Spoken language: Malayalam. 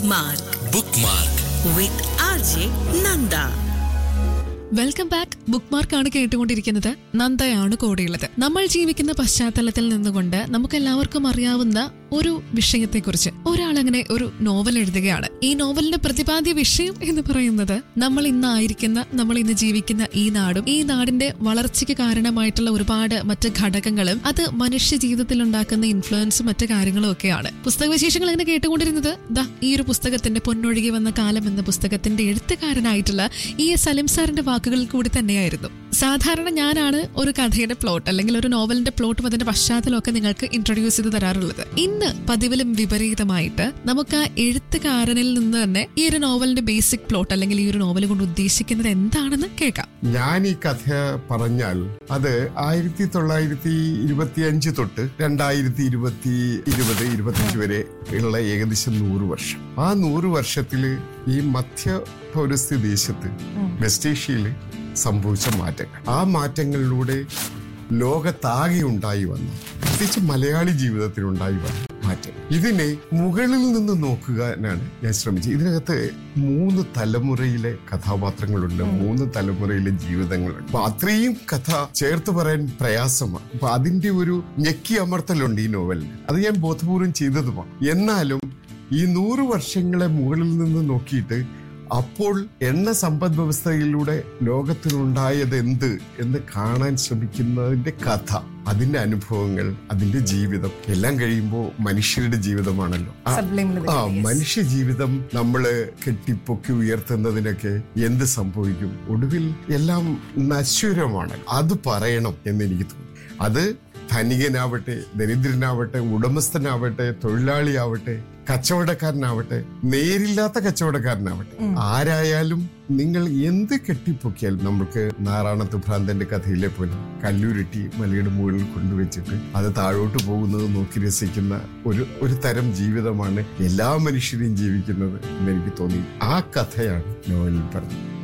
Bookmark bookmark with RJ Nanda. Welcome back book മാർക്കാണ് കേട്ടുകൊണ്ടിരിക്കുന്നത് നന്ദയാണ് കൂടെയുള്ളത് നമ്മൾ ജീവിക്കുന്ന പശ്ചാത്തലത്തിൽ നിന്നുകൊണ്ട് നമുക്ക് എല്ലാവർക്കും അറിയാവുന്ന ഒരു വിഷയത്തെക്കുറിച്ച് ഒരാൾ അങ്ങനെ ഒരു നോവൽ എഴുതുകയാണ് ഈ നോവലിന്റെ പ്രതിപാദ്യ വിഷയം എന്ന് പറയുന്നത് നമ്മൾ ഇന്നായിരിക്കുന്ന നമ്മൾ ഇന്ന് ജീവിക്കുന്ന ഈ നാടും ഈ നാടിന്റെ വളർച്ചയ്ക്ക് കാരണമായിട്ടുള്ള ഒരുപാട് മറ്റ് ഘടകങ്ങളും അത് മനുഷ്യ ജീവിതത്തിൽ ഉണ്ടാക്കുന്ന ഇൻഫ്ലുവൻസും മറ്റു കാര്യങ്ങളും ഒക്കെയാണ് പുസ്തകവിശേഷങ്ങൾ ഇങ്ങനെ കേട്ടുകൊണ്ടിരുന്നത് ദാ ഈ ഒരു പുസ്തകത്തിന്റെ പൊന്നൊഴുകി വന്ന കാലം എന്ന പുസ്തകത്തിന്റെ എഴുത്തുകാരനായിട്ടുള്ള ഇ എസ് സലിം സാറിന്റെ വാക്കുകളിൽ കൂടി തന്നെയായിരുന്നു സാധാരണ ഞാനാണ് ഒരു കഥയുടെ പ്ലോട്ട് അല്ലെങ്കിൽ ഒരു നോവലിന്റെ പ്ലോട്ടും അതിന്റെ പശ്ചാത്തലമൊക്കെ നിങ്ങൾക്ക് ഇൻട്രൊഡ്യൂസ് ചെയ്ത് തരാറുള്ളത് ഇന്ന് പതിവിലും വിപരീതമായിട്ട് നമുക്ക് ആ എഴുത്തുകാരനിൽ നിന്ന് തന്നെ ഈ ഒരു നോവലിന്റെ ബേസിക് പ്ലോട്ട് അല്ലെങ്കിൽ ഈ ഒരു നോവൽ കൊണ്ട് ഉദ്ദേശിക്കുന്നത് എന്താണെന്ന് കേൾക്കാം ഞാൻ ഈ കഥ പറഞ്ഞാൽ അത് ആയിരത്തി തൊള്ളായിരത്തി ഇരുപത്തി അഞ്ച് തൊട്ട് രണ്ടായിരത്തി ഇരുപത്തി ഇരുപത് ഇരുപത്തിയഞ്ച് വരെ ഉള്ള ഏകദേശം നൂറ് വർഷം ആ നൂറ് വർഷത്തില് ഈ മധ്യ പൗരസ്ത്യ ദേശത്ത് വെസ്റ്റ് ഏഷ്യയില് സംഭവിച്ച മാറ്റങ്ങൾ ആ മാറ്റങ്ങളിലൂടെ ലോകത്താകെ ഉണ്ടായി വന്ന പ്രത്യേകിച്ച് മലയാളി ജീവിതത്തിൽ ഉണ്ടായി വന്ന മാറ്റം ഇതിനെ മുകളിൽ നിന്ന് നോക്കുവാനാണ് ഞാൻ ശ്രമിച്ചത് ഇതിനകത്ത് മൂന്ന് തലമുറയിലെ കഥാപാത്രങ്ങളുണ്ട് മൂന്ന് തലമുറയിലെ ജീവിതങ്ങളുണ്ട് അപ്പൊ അത്രയും കഥ ചേർത്ത് പറയാൻ പ്രയാസമാണ് അപ്പൊ അതിന്റെ ഒരു ഞെക്കി അമർത്തലുണ്ട് ഈ നോവലിൽ അത് ഞാൻ ബോധപൂർവം ചെയ്തതുമാണ് എന്നാലും ഈ നൂറ് വർഷങ്ങളെ മുകളിൽ നിന്ന് നോക്കിയിട്ട് അപ്പോൾ എണ്ണ സമ്പദ് വ്യവസ്ഥയിലൂടെ ലോകത്തിലുണ്ടായത് എന്ത് എന്ന് കാണാൻ ശ്രമിക്കുന്നതിന്റെ കഥ അതിന്റെ അനുഭവങ്ങൾ അതിന്റെ ജീവിതം എല്ലാം കഴിയുമ്പോൾ മനുഷ്യരുടെ ജീവിതമാണല്ലോ ആ- ആ മനുഷ്യ ജീവിതം നമ്മള് കെട്ടിപ്പൊക്കി ഉയർത്തുന്നതിനൊക്കെ എന്ത് സംഭവിക്കും ഒടുവിൽ എല്ലാം നശ്വരമാണ് അത് പറയണം എന്ന് എനിക്ക് തോന്നി അത് ധനികനാവട്ടെ ദരിദ്രനാവട്ടെ ഉടമസ്ഥനാവട്ടെ തൊഴിലാളിയാവട്ടെ കച്ചവടക്കാരനാവട്ടെ നേരില്ലാത്ത കച്ചവടക്കാരനാവട്ടെ ആരായാലും നിങ്ങൾ എന്ത് കെട്ടിപ്പൊക്കിയാൽ നമുക്ക് നാറാണത്ത് ഭ്രാന്തന്റെ കഥയിലെ പോലെ കല്ലൂരിട്ടി മലയുടെ മുകളിൽ കൊണ്ടുവച്ചിട്ട് അത് താഴോട്ട് പോകുന്നത് നോക്കി രസിക്കുന്ന ഒരു ഒരു തരം ജീവിതമാണ് എല്ലാ മനുഷ്യരെയും ജീവിക്കുന്നത് എന്ന് എനിക്ക് തോന്നി ആ കഥയാണ് നോവലിൽ പറഞ്ഞത്